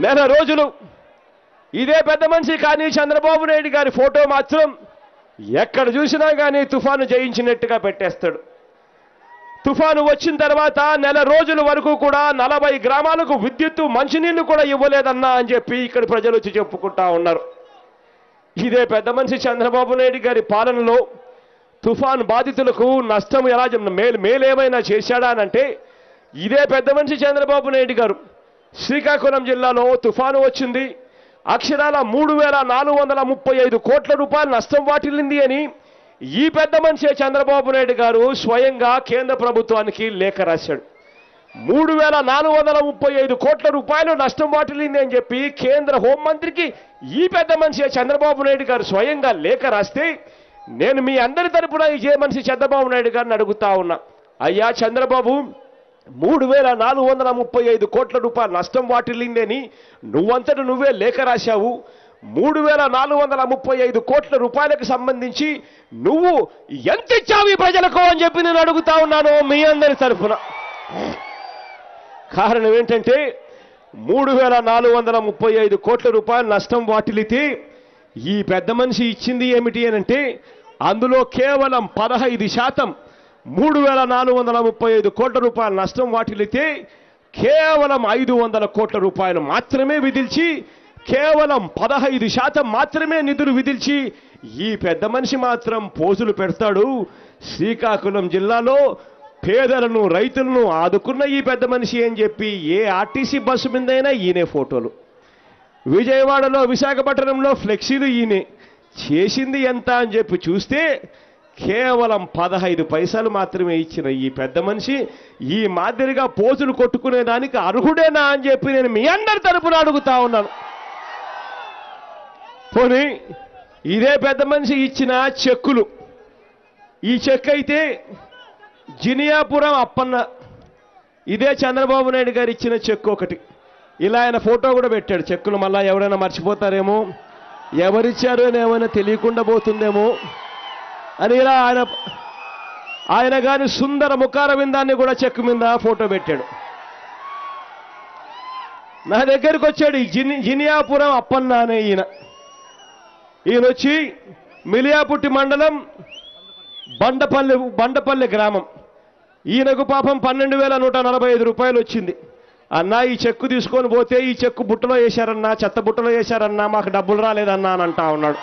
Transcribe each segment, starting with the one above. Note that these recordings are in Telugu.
నెల రోజులు ఇదే పెద్ద మనిషి కానీ చంద్రబాబు నాయుడు గారి ఫోటో మాత్రం ఎక్కడ చూసినా కానీ తుఫాను జయించినట్టుగా పెట్టేస్తాడు తుఫాను వచ్చిన తర్వాత నెల రోజుల వరకు కూడా నలభై గ్రామాలకు విద్యుత్తు మంచినీళ్లు కూడా ఇవ్వలేదన్నా అని చెప్పి ఇక్కడ ప్రజలు వచ్చి చెప్పుకుంటా ఉన్నారు ఇదే పెద్ద మనిషి చంద్రబాబు నాయుడు గారి పాలనలో తుఫాను బాధితులకు నష్టం ఎలా జ- మేలు మేలేమైనా చేశాడా అనంటే ఇదే పెద్ద మనిషి చంద్రబాబు నాయుడు గారు శ్రీకాకుళం జిల్లాలో తుఫాను వచ్చింది అక్షరాల మూడు వేల నాలుగు వందల ముప్పై ఐదు కోట్ల రూపాయలు నష్టం వాటిల్లింది అని ఈ పెద్ద మనిషి చంద్రబాబు నాయుడు గారు స్వయంగా కేంద్ర ప్రభుత్వానికి లేఖ రాశాడు మూడు వేల నాలుగు వందల ముప్పై ఐదు కోట్ల రూపాయలు నష్టం వాటిల్లింది అని చెప్పి కేంద్ర హోంమంత్రికి ఈ పెద్ద మనిషి చంద్రబాబు నాయుడు గారు స్వయంగా లేఖ రాస్తే నేను మీ అందరి తరపున ఈ జే మనిషి చంద్రబాబు నాయుడు గారిని అడుగుతా ఉన్నా అయ్యా చంద్రబాబు మూడు వేల నాలుగు వందల ముప్పై ఐదు కోట్ల రూపాయల నష్టం వాటిల్లిందని నువ్వంతట నువ్వే లేఖ రాశావు మూడు వేల నాలుగు వందల ముప్పై ఐదు కోట్ల రూపాయలకు సంబంధించి నువ్వు ఎంత ఇచ్చావు ఈ ప్రజలకు అని చెప్పి నేను అడుగుతా ఉన్నాను మీ అందరి తరఫున కారణం ఏంటంటే మూడు వేల నాలుగు వందల ముప్పై ఐదు కోట్ల రూపాయల నష్టం వాటిల్లితే ఈ పెద్ద మనిషి ఇచ్చింది ఏమిటి అని అంటే అందులో కేవలం పదహైదు శాతం మూడు వేల నాలుగు వందల ముప్పై ఐదు కోట్ల రూపాయల నష్టం వాటిల్లితే కేవలం ఐదు వందల కోట్ల రూపాయలు మాత్రమే విధిల్చి కేవలం పదహైదు శాతం మాత్రమే నిధులు విధిల్చి ఈ పెద్ద మనిషి మాత్రం పోజులు పెడతాడు శ్రీకాకుళం జిల్లాలో పేదలను రైతులను ఆదుకున్న ఈ పెద్ద మనిషి అని చెప్పి ఏ ఆర్టీసీ బస్సు మీదైనా ఈయనే ఫోటోలు విజయవాడలో విశాఖపట్నంలో ఫ్లెక్సీలు ఈయనే చేసింది ఎంత అని చెప్పి చూస్తే కేవలం పదహైదు పైసలు మాత్రమే ఇచ్చిన ఈ పెద్ద మనిషి ఈ మాదిరిగా పోజులు కొట్టుకునే దానికి అర్హుడేనా అని చెప్పి నేను మీ అందరి తరపున అడుగుతా ఉన్నాను పోనీ ఇదే పెద్ద మనిషి ఇచ్చిన చెక్కులు ఈ చెక్ అయితే జినియాపురం అప్పన్న ఇదే చంద్రబాబు నాయుడు గారు ఇచ్చిన చెక్ ఒకటి ఇలా ఆయన ఫోటో కూడా పెట్టాడు చెక్కులు మళ్ళా ఎవరైనా మర్చిపోతారేమో ఎవరిచ్చారో అని ఏమైనా తెలియకుండా పోతుందేమో అని ఇలా ఆయన ఆయన గారి సుందర ముఖార విందాన్ని కూడా చెక్ మీద ఫోటో పెట్టాడు నా దగ్గరికి వచ్చాడు ఈ జిని జినియాపురం అప్పన్న అనే ఈయన ఈయన వచ్చి మిలియాపుట్టి మండలం బండపల్లి బండపల్లి గ్రామం ఈయనకు పాపం పన్నెండు వేల నూట నలభై ఐదు రూపాయలు వచ్చింది అన్నా ఈ చెక్కు తీసుకొని పోతే ఈ చెక్కు బుట్టలో వేశారన్నా చెత్త బుట్టలో వేశారన్నా మాకు డబ్బులు రాలేదన్నా అని అంటా ఉన్నాడు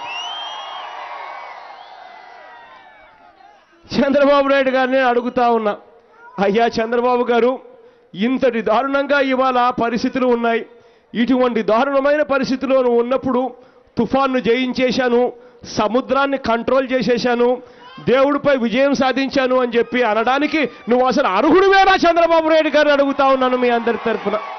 చంద్రబాబు నాయుడు గారిని అడుగుతా ఉన్నా అయ్యా చంద్రబాబు గారు ఇంతటి దారుణంగా ఇవాళ పరిస్థితులు ఉన్నాయి ఇటువంటి దారుణమైన పరిస్థితిలో నువ్వు ఉన్నప్పుడు తుఫాన్ను జయించేశాను సముద్రాన్ని కంట్రోల్ చేసేశాను దేవుడిపై విజయం సాధించాను అని చెప్పి అనడానికి నువ్వు అసలు అర్హుడివేనా చంద్రబాబు నాయుడు గారిని అడుగుతా ఉన్నాను మీ అందరి తరఫున